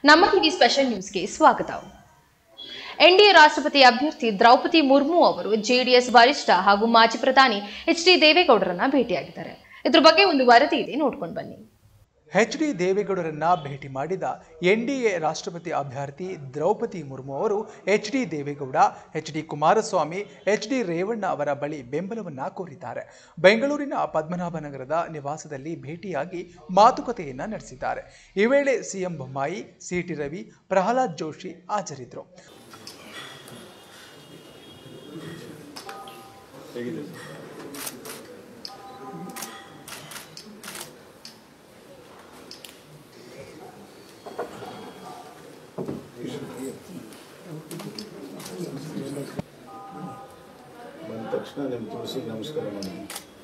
ನಮ್ಮ TV special ನ್ಯೂಸ್ಗೆ ಸ್ವಾಗತ ಎನ್ಡಿಎ ರಾಷ್ಟ್ರಪತಿ ಅಭ್ಯರ್ಥಿ ದ್ರೌಪದಿ ಮುರ್ಮು ಅವರು ಜೆಡಿಎಸ್ ವರಿಷ್ಠ ಹಾಗೂ ಮಾಜಿ ಪ್ರಧಾನಿ ಎಚ್ ಡಿ ದೇವೇಗೌಡರನ್ನ ಭೇಟಿಯಾಗಿದ್ದಾರೆ ಇದ್ರ ಬಗ್ಗೆ ಒಂದು ವರದಿ ಇದೆ ನೋಡ್ಕೊಂಡು ಬನ್ನಿ ಎಚ್ ಡಿ ದೇವೇಗೌಡರನ್ನ ಭೇಟಿ ಮಾಡಿದ ಎನ್ಡಿಎ ರಾಷ್ಟ್ರಪತಿ ಅಭ್ಯರ್ಥಿ ದ್ರೌಪದಿ ಮುರ್ಮು ಅವರು H D Deve Gowda H D Kumaraswamy H D Revanna ಅವರ ಬಳಿ ಬೆಂಬಲವನ್ನ ಕೋರಿದ್ದಾರೆ ಬೆಂಗಳೂರಿನ ಪದ್ಮನಾಭನಗರದ ನಿವಾಸದಲ್ಲಿ ಭೇಟಿಯಾಗಿ ಮಾತುಕತೆಯನ್ನ ನಡೆಸಿದ್ದಾರೆ ಈ ವೇಳೆ ಸಿಎಂ ಬೊಮ್ಮಾಯಿ ಸಿಟಿ ರವಿ ಪ್ರಹ್ಲಾದ್ ಜೋಶಿ ಹಾಜರಿದ್ದರು ಬಂದ ತಕ್ಷಣ ನಿಮ್ಮ ತುಳಸಿ ನಮಸ್ಕಾರ ಮಾಡಿ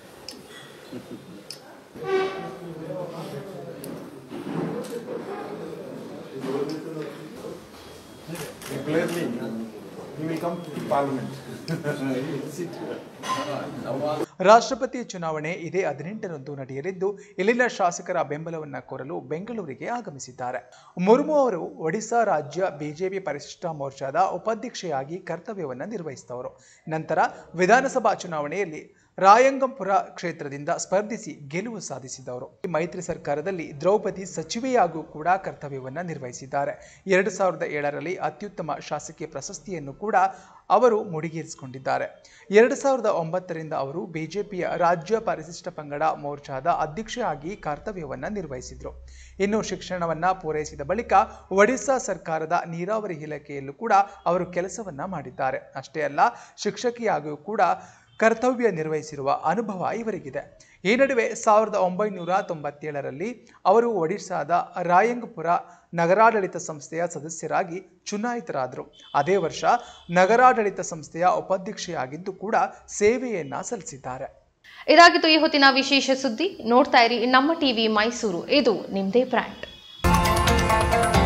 Clearly, he will come to parliament. Sit. ರಾಷ್ಟ್ರಪತಿ ಚುನಾವಣೆ ಇದೇ ಹದಿನೆಂಟರಂದು ನಡೆಯಲಿದ್ದು ಇಲ್ಲಿನ ಶಾಸಕರ ಬೆಂಬಲವನ್ನ ಕೋರಲು ಬೆಂಗಳೂರಿಗೆ ಆಗಮಿಸಿದ್ದಾರೆ ಮುರ್ಮು ಅವರು ಒಡಿಶಾ ರಾಜ್ಯ ಬಿಜೆಪಿ ಪರಿಶಿಷ್ಟ ಮೋರ್ಚಾದ ಉಪಾಧ್ಯಕ್ಷೆಯಾಗಿ ಕರ್ತವ್ಯವನ್ನ ನಿರ್ವಹಿಸಿದವರು ನಂತರ ವಿಧಾನಸಭಾ ಚುನಾವಣೆಯಲ್ಲಿ ರಾಯಂಗಂಪುರ ಕ್ಷೇತ್ರದಿಂದ ಸ್ಪರ್ಧಿಸಿ ಗೆಲುವು ಸಾಧಿಸಿದವರು ಈ ಮೈತ್ರಿ ಸರ್ಕಾರದಲ್ಲಿ ದ್ರೌಪದಿ ಸಚಿವೆಯಾಗೂ ಕೂಡ ಕರ್ತವ್ಯವನ್ನ ನಿರ್ವಹಿಸಿದ್ದಾರೆ ಎರಡು ಸಾವಿರದ ಏಳರಲ್ಲಿ ಅತ್ಯುತ್ತಮ ಶಾಸಕೀಯ ಪ್ರಶಸ್ತಿಯನ್ನು ಕೂಡ ಅವರು ಮುಡಿಗೇರಿಸಿಕೊಂಡಿದ್ದಾರೆ ಎರಡು ಸಾವಿರದ ಒಂಬತ್ತರಿಂದ ಅವರು ಬಿಜೆಪಿಯ ರಾಜ್ಯ ಪರಿಶಿಷ್ಟ ಪಂಗಡ ಮೋರ್ಚಾದ ಅಧ್ಯಕ್ಷೆಯಾಗಿ ಕರ್ತವ್ಯವನ್ನ ನಿರ್ವಹಿಸಿದ್ರು ಇನ್ನು ಶಿಕ್ಷಣವನ್ನ ಪೂರೈಸಿದ ಬಳಿಕ ಒಡಿಶಾ ಸರ್ಕಾರದ ನೀರಾವರಿ ಇಲಾಖೆಯಲ್ಲೂ ಕೂಡ ಅವರು ಕೆಲಸವನ್ನ ಮಾಡಿದ್ದಾರೆ ಅಷ್ಟೇ ಅಲ್ಲ ಶಿಕ್ಷಕಿಯಾಗಿಯೂ ಕೂಡ ಕರ್ತವ್ಯ ನಿರ್ವಹಿಸಿರುವ ಅನುಭವ ಇವರಿಗಿದೆ ಈ ನಡುವೆ ಸಾವಿರದ ಒಂಬೈನೂರ ತೊಂಬತ್ತೇಳರಲ್ಲಿ ಅವರು ಒಡಿಶಾದ ರಾಯಂಗಪುರ ನಗರಾಡಳಿತ ಸಂಸ್ಥೆಯ ಸದಸ್ಯರಾಗಿ ಚುನಾಯಿತರಾದರು ಅದೇ ವರ್ಷ ನಗರಾಡಳಿತ ಸಂಸ್ಥೆಯ ಉಪಾಧ್ಯಕ್ಷೆಯಾಗಿದ್ದು ಕೂಡ ಸೇವೆಯನ್ನ ಸಲ್ಲಿಸಿದ್ದಾರೆ ಇದಾಗಿತ್ತು ಈ ಹೊತ್ತಿನ ವಿಶೇಷ ಸುದ್ದಿ ನೋಡ್ತಾ ಇರಿ ನಮ್ಮ ಟಿವಿ ಮೈಸೂರು ಇದು ನಿಮ್ದೇ ಬ್ರ್ಯಾಂಡ್